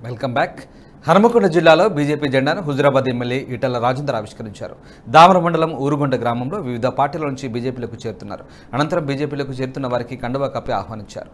welcome back Hanumakonda జిల్లాలో BJP జెండాను Huzurabad MLA Etela Rajender ఆవిష్కరించారు దామర మండలం ఊరుగొండ గ్రామంలో వివిధ పార్టీల నుంచి బీజేపీలోకి చేరుతున్నారు అనంతరం బీజేపీలోకి చేరుతున్న వారికి కండువా కప్పి ఆహ్వానించారు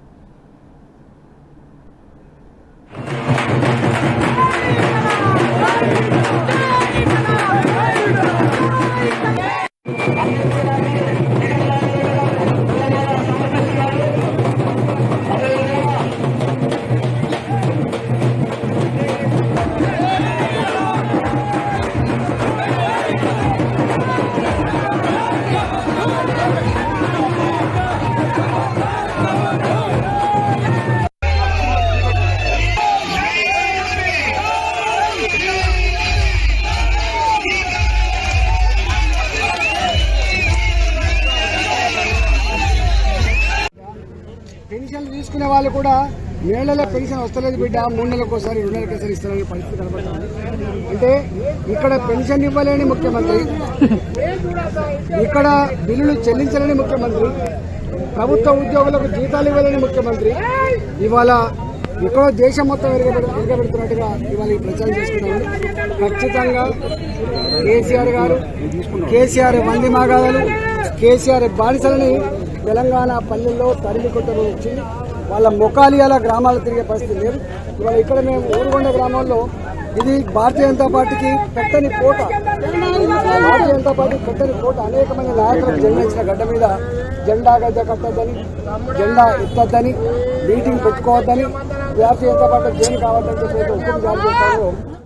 పెన్షన్లు తీసుకునే వాళ్ళు కూడా నెలలో పెన్షన్ వస్తలేదు బిడ్డ మూడు నెలలకు ఒకసారి రెండు నెలలకు ఒకసారి ఇస్తారనే పరిస్థితి కనబడుతుంది అంటే ఇక్కడ పెన్షన్ ఇవ్వలేని ముఖ్యమంత్రి ఇక్కడ బిల్లులు చెల్లించలేని ముఖ్యమంత్రి ప్రభుత్వ ఉద్యోగులకు జీతాలు ఇవ్వలేని ముఖ్యమంత్రి ఇవాళ ఎక్కడో దేశం మొత్తం ఎరగబెడు ఎరగబెడుతున్నట్టుగా ఇవాళ ఈ ప్రచారం చేసుకుంటాము ఖచ్చితంగా కేసీఆర్ గారు కేసీఆర్ వంది మాగాదాలు కేసీఆర్ బానిసలని తెలంగాణ పల్లెల్లో తరిమి కొట్టరు వచ్చింది వాళ్ళ మొకాలియాల గ్రామాలు తిరిగే పరిస్థితి లేదు ఇవాళ ఇక్కడ మేము ఊరుగొండ గ్రామంలో ఇది భారతీయ జనతా పార్టీకి పెట్టని కోట భారతీయ జనతా పార్టీ పెట్టని కోట అనేక మంది నాయకులకు జన్మించిన గడ్డ మీద జెండా గడ్డ కట్టద్దని జెండా ఎత్తద్దని మీటింగ్ పెట్టుకోవద్దని భారతీయ జనతా పార్టీ జైలు కావద్దని చెప్పి అయితే హుకుం జారీ చేస్తారో